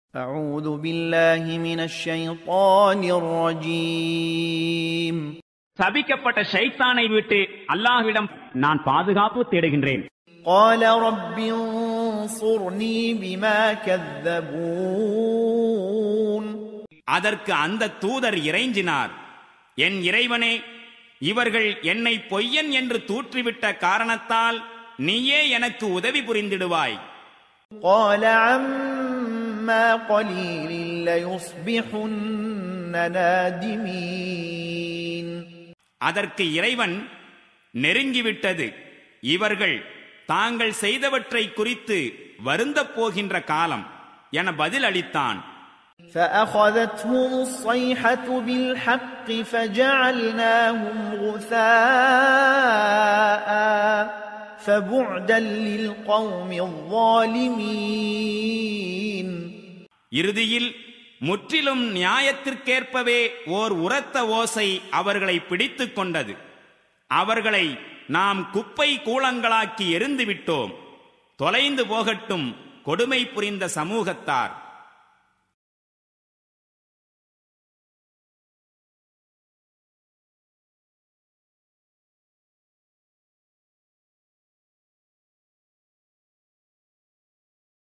أعوذ بالله من الشيطان الرجيم சபிக்கப்பட்ட ஷைத்தானை விட்டு அல்லாஹ்விடம் நான் பாதுகாப்பு தேடுகின்றேன் قال رب انصرني بما كذبون அதற்கு அந்த தூதர் இறைஞ்சினார் என் இறைவனே இவர்கள் என்னை பொய்யன் என்று தூற்றிவிட்ட காரணத்தால் நீயே எனக்கு உதவி புரிந்திடுவாய் قال عما قليل ليصبحن نادمين அதற்கு இறைவன் நெருங்கிவிட்டது இவர்கள் தாங்கள் செய்தவற்றை குறித்து வருந்தப் போகின்ற காலம் என பதில் அளித்தான் فأخذتهم الصيحة بالحق فجعلناهم غثاء فبعدا للقوم الظالمين இறுதியில் முற்றிலும் நியாயத்திற்கேற்பவே ஓர் உரத்த ஓசை அவர்களை பிடித்துக் கொண்டது அவர்களை நாம் குப்பை கூளங்களாக்கி எரிந்து விட்டோம் தொலைந்து போகட்டும் கொடுமை புரிந்த சமூகத்தார்